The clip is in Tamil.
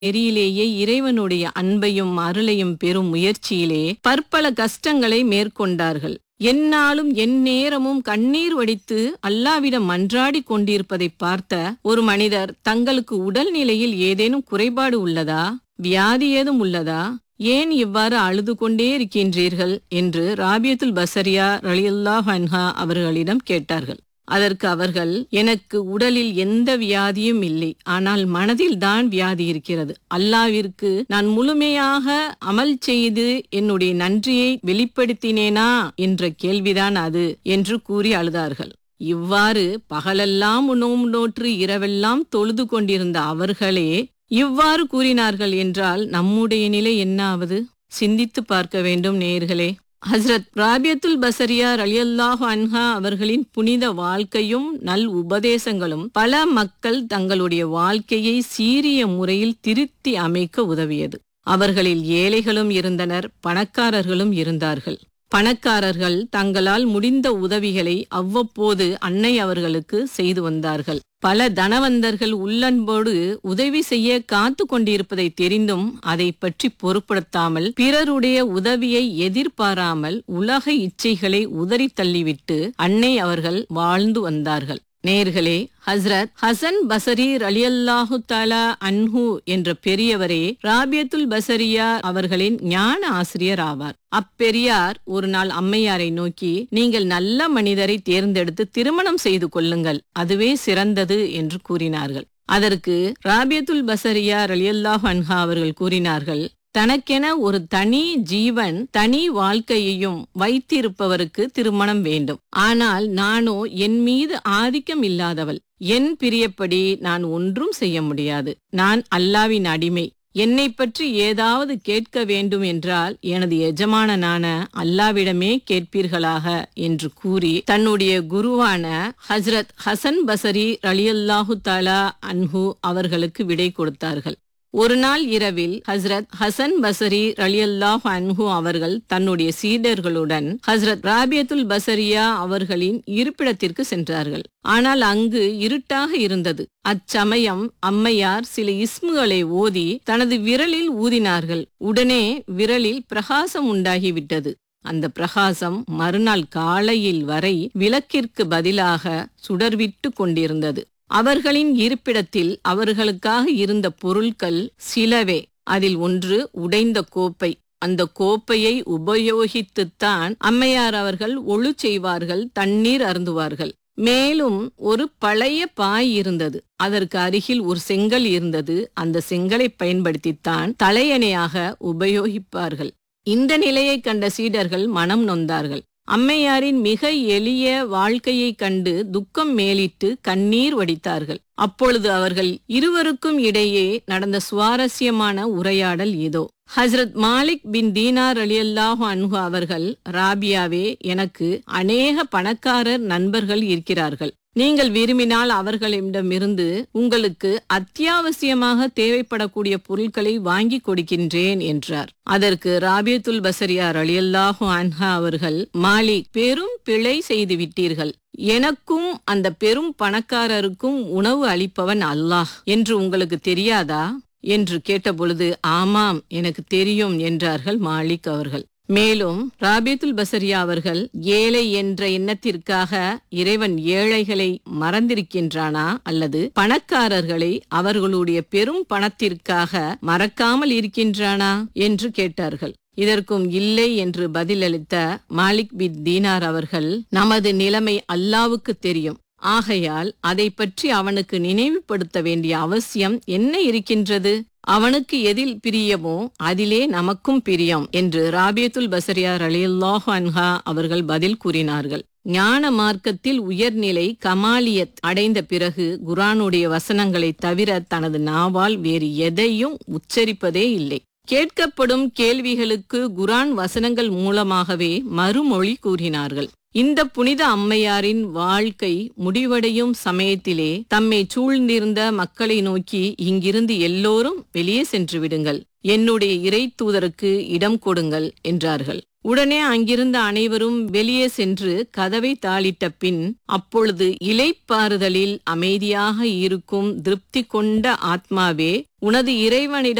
நெறியிலேயே இறைவனுடைய அன்பையும் அருளையும் பெறும் முயற்சியிலே பற்பல கஷ்டங்களை மேற்கொண்டார்கள் எந்நாளும் எந்நேரமும் கண்ணீர் வடித்து அல்லாவிடம் மன்றாடி கொண்டிருப்பதை பார்த்த ஒரு மனிதர் தங்களுக்கு உடல்நிலையில் ஏதேனும் குறைபாடு உள்ளதா வியாதி ஏதும் உள்ளதா ஏன் இவ்வாறு அழுது கொண்டே இருக்கின்றீர்கள் என்று ராபியத்துல் பசரியா ரலியல்லாஹு அன்ஹா அவர்களிடம் கேட்டார்கள் அதற்கு அவர்கள் எனக்கு உடலில் எந்த வியாதியும் இல்லை ஆனால் மனதில் தான் வியாதி இருக்கிறது அல்லாவிற்கு நான் முழுமையாக அமல் செய்து என்னுடைய நன்றியை வெளிப்படுத்தினேனா என்ற கேள்விதான் அது என்று கூறி அழுதார்கள் இவ்வாறு பகலெல்லாம் உணவு நோற்று இரவெல்லாம் தொழுது கொண்டிருந்த அவர்களே இவ்வாறு கூறினார்கள் என்றால் நம்முடைய நிலை என்னாவது சிந்தித்து பார்க்க வேண்டும் நேயர்களே ஹஸ்ரத் ராபியத்துல் பசரியா ரலியல்லாஹு அன்ஹா அவர்களின் புனித வாழ்க்கையும் நல் உபதேசங்களும் பல மக்கள் தங்களுடைய வாழ்க்கையை சீரிய முறையில் திருத்தி அமைக்க உதவியது அவர்களில் ஏழைகளும் இருந்தனர் பணக்காரர்களும் இருந்தார்கள் பணக்காரர்கள் தங்களால் முடிந்த உதவிகளை அவ்வப்போது அன்னை அவர்களுக்கு செய்து வந்தார்கள் பல தனவந்தர்கள் உள்ளன்போடு உதவி செய்ய காத்து கொண்டிருப்பதை தெரிந்தும் அதை பற்றி பொருட்படுத்தாமல் பிறருடைய உதவியை எதிர்பாராமல் உலக இச்சைகளை உதறி தள்ளிவிட்டு அன்னை அவர்கள் வாழ்ந்து வந்தார்கள் நேர்களே ஹஸ்ரத் ஹசன் பசரி ரலியல்லாஹு தாலா அன்ஹு என்ற பெரியவரே ராபியத்துல் பசரியா அவர்களின் ஞான ஆசிரியர் ஆவார் அப்பெரியார் ஒரு நாள் அம்மையாரை நோக்கி நீங்கள் நல்ல மனிதரை தேர்ந்தெடுத்து திருமணம் செய்து கொள்ளுங்கள் அதுவே சிறந்தது என்று கூறினார்கள் அதற்கு ராபியத்துல் பசரியா ரலியல்லாஹு அன்ஹா அவர்கள் கூறினார்கள் தனக்கென ஒரு தனி ஜீவன் தனி வாழ்க்கையையும் வைத்திருப்பவருக்கு திருமணம் வேண்டும் ஆனால் நானோ என் மீது ஆதிக்கம் இல்லாதவள் என் பிரியப்படி நான் ஒன்றும் செய்ய முடியாது நான் அல்லாவின் அடிமை என்னை பற்றி ஏதாவது கேட்க வேண்டும் என்றால் எனது எஜமானனான அல்லாவிடமே கேட்பீர்களாக என்று கூறி தன்னுடைய குருவான ஹஸ்ரத் ஹசன் பசரி ரலியல்லாஹு தாலா அன்ஹு அவர்களுக்கு விடை கொடுத்தார்கள் ஒரு நாள் இரவில் ஹஸ்ரத் ஹசன் பசரி ரலியல்லாஹு அன்ஹு அவர்கள் தன்னுடைய சீடர்களுடன் ஹஸ்ரத் ராபியத்துல் பசரியா அவர்களின் இருப்பிடத்திற்கு சென்றார்கள் ஆனால் அங்கு இருட்டாக இருந்தது அச்சமயம் அம்மையார் சில இஸ்முகளை ஓதி தனது விரலில் ஊதினார்கள் உடனே விரலில் பிரகாசம் உண்டாகிவிட்டது அந்த பிரகாசம் மறுநாள் காலையில் வரை விளக்கிற்கு பதிலாக சுடர்விட்டு கொண்டிருந்தது அவர்களின் இருப்பிடத்தில் அவர்களுக்காக இருந்த பொருட்கள் சிலவே அதில் ஒன்று உடைந்த கோப்பை அந்த கோப்பையை உபயோகித்துத்தான் அம்மையார் அவர்கள் ஒழு செய்வார்கள் தண்ணீர் அருந்துவார்கள் மேலும் ஒரு பழைய பாய் இருந்தது அதற்கு அருகில் ஒரு செங்கல் இருந்தது அந்த செங்கலை பயன்படுத்தித்தான் தலையணையாக உபயோகிப்பார்கள் இந்த நிலையை கண்ட சீடர்கள் மனம் நொந்தார்கள் அம்மையாரின் மிக எளிய வாழ்க்கையைக் கண்டு துக்கம் மேலிட்டு கண்ணீர் வடித்தார்கள் அப்பொழுது அவர்கள் இருவருக்கும் இடையே நடந்த சுவாரஸ்யமான உரையாடல் இதோ ஹஸ்ரத் மாலிக் பின் தீனார் அலியல்லாஹு அன்ஹு அவர்கள் ராபியாவே எனக்கு அநேக பணக்காரர் நண்பர்கள் இருக்கிறார்கள் நீங்கள் விரும்பினால் அவர்களிடமிருந்து உங்களுக்கு அத்தியாவசியமாக தேவைப்படக்கூடிய பொருட்களை வாங்கி கொடுக்கின்றேன் என்றார் அதற்கு ராபியத்துல் பசரியார் அலியல்லாஹு அன்ஹா அவர்கள் மாலிக் பெரும் பிழை செய்து விட்டீர்கள் எனக்கும் அந்த பெரும் பணக்காரருக்கும் உணவு அளிப்பவன் அல்லாஹ் என்று உங்களுக்கு தெரியாதா என்று கேட்டபொழுது ஆமாம் எனக்கு தெரியும் என்றார்கள் மாலிக் அவர்கள் மேலும் ராபியத்துல் பசரியா அவர்கள் ஏழை என்ற எண்ணத்திற்காக இறைவன் ஏழைகளை மறந்திருக்கின்றானா அல்லது பணக்காரர்களை அவர்களுடைய பெரும் பணத்திற்காக மறக்காமல் இருக்கின்றானா என்று கேட்டார்கள் இதற்கும் இல்லை என்று பதிலளித்த மாலிக் பின் தீனார் அவர்கள் நமது நிலைமை அல்லாவுக்கு தெரியும் ஆகையால் அதை பற்றி அவனுக்கு நினைவுபடுத்த வேண்டிய அவசியம் என்ன இருக்கின்றது அவனுக்கு எதில் பிரியமோ அதிலே நமக்கும் பிரியம் என்று ராபியத்துல் பசரியார் அலியுல்லாஹு அன்ஹா அவர்கள் பதில் கூறினார்கள் ஞான மார்க்கத்தில் உயர்நிலை கமாலியத் அடைந்த பிறகு குரானுடைய வசனங்களை தவிர தனது நாவால் வேறு எதையும் உச்சரிப்பதே இல்லை கேட்கப்படும் கேள்விகளுக்கு குரான் வசனங்கள் மூலமாகவே மறுமொழி கூறினார்கள் இந்த புனித அம்மையாரின் வாழ்க்கை முடிவடையும் சமயத்திலே தம்மை சூழ்ந்திருந்த மக்களை நோக்கி இங்கிருந்து எல்லோரும் வெளியே சென்று விடுங்கள் என்னுடைய இறை தூதருக்கு இடம் கொடுங்கள் என்றார்கள் உடனே அங்கிருந்த அனைவரும் வெளியே சென்று கதவை தாளிட்ட பின் அப்பொழுது இலைப்பாறுதலில் அமைதியாக இருக்கும் திருப்தி கொண்ட ஆத்மாவே உனது இறைவனிடம்